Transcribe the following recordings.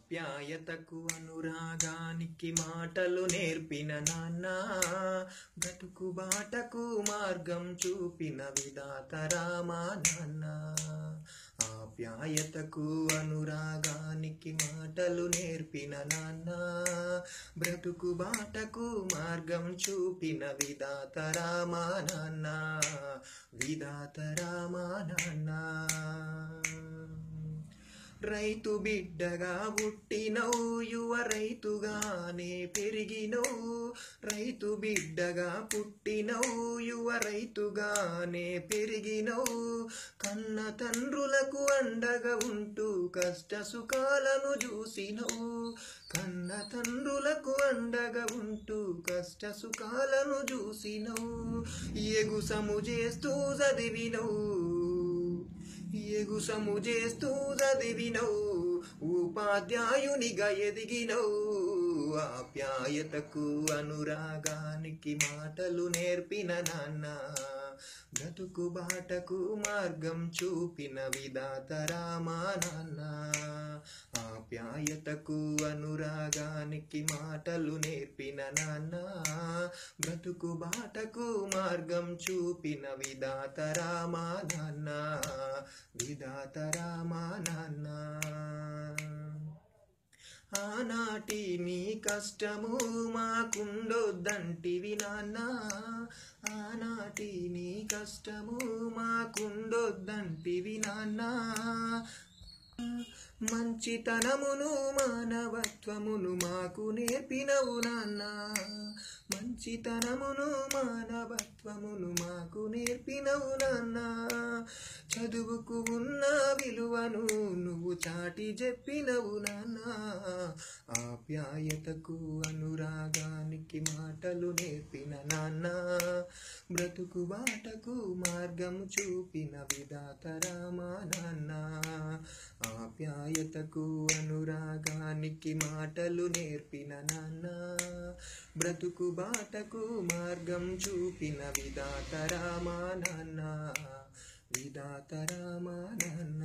ఆప్యాయతకు అనురాగానికి మాటలు నేర్పిన నాన్న బ్రతుకు బాటకు మార్గం చూపిన విధాత రామా నాన్న ఆప్యాయతకు అనురాగానికి మాటలు నేర్పిన నాన్న బ్రతుకు బాటకు మార్గం చూపిన విధాత రామా నాన్న విధాత రామా నాన్న రైతు బిడ్డగా పుట్టినవు యువ రైతుగానే పెరిగినవు రైతు బిడ్డగా పుట్టినవు యువ రైతుగానే పెరిగినవు కన్న తండ్రులకు అండగా ఉంటూ కష్ట సుఖాలను చూసినవు కన్న తండ్రులకు అండగా ఉంటూ కష్ట సుఖాలను చూసినవు ఎగుసము చేస్తూ చదివినవు ఎగుసము చేస్తూ చదివినవు ఉపాధ్యాయునిగా ఎదిగినవు ఆప్యాయతకు అనురాగానికి మాటలు నేర్పిన నాన్న బ్రతుకు బాటకు మార్గం చూపిన విధాత రామా నాన్న ఆప్యాయతకు అనురాగానికి మాటలు నేర్పిన నాన్న బ్రతుకు బాటకు మార్గం చూపిన విధాత రామా నాన్న విధాత రామా నాన్న ఆనాటి మీ కష్టము మాకుండొద్దంటివి నాన్న ఆనాటి మీ కష్టము మాకుండొద్దంటివి నాన్న మంచితనమును మానవత్వమును మాకు నేర్పినవు నాన్న మంచితనమును మానవత్వమును మాకు నేర్పినవు నాన్న చదువుకు ఉన్న విలువను నువ్వు చాటి చెప్పినవు నాన్న ఆప్యాయతకు అనురాగానికి మాటలు నేర్పిన నాన్న బ్రతుకు బాటకు మార్గం చూపిన విధాత రామా నాన్న ఆప్యాయతకు అనురాగానికి మాటలు నేర్పిన నాన్న బ్రతుకు బాటకు మార్గం చూపిన విధాత రామా నాన్న విధాత రామా నాన్న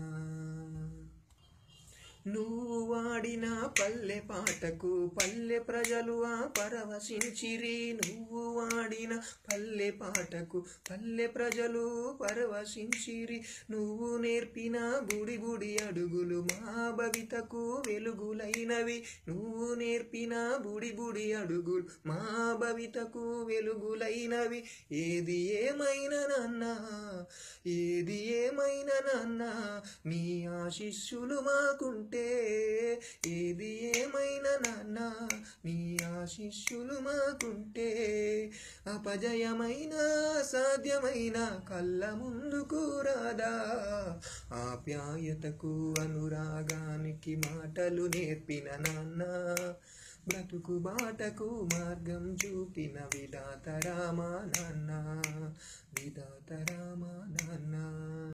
నువ్వు వాడిన పల్లె పాటకు పల్లె ప్రజలు ఆ పరవశించిరి నువ్వు వాడిన పల్లె పాటకు పల్లె ప్రజలు పరవశించిరి నువ్వు నేర్పిన గుడి గుడి అడుగులు మా భవితకు వెలుగులైనవి నువ్వు నేర్పిన బుడి బుడి అడుగులు మా భవితకు వెలుగులైనవి ఏది ఏమైనా నాన్న ఏది ఏమైనా నాన్న నీ ఆశిష్యులు మాకుంటే ఏది ఏమైనా నాన్న నీ ఆశిష్యులు మాకుంటే అపజయమైన సాధ్యమైన కళ్ళ ముందుకు రాదా ఆప్యాయతకు అనురాగానికి మాటలు నేర్పిన నాన్న బ్రతుకు బాటకు మార్గం చూపిన విధాత రామా నాన్న విధాత రామా నాన్న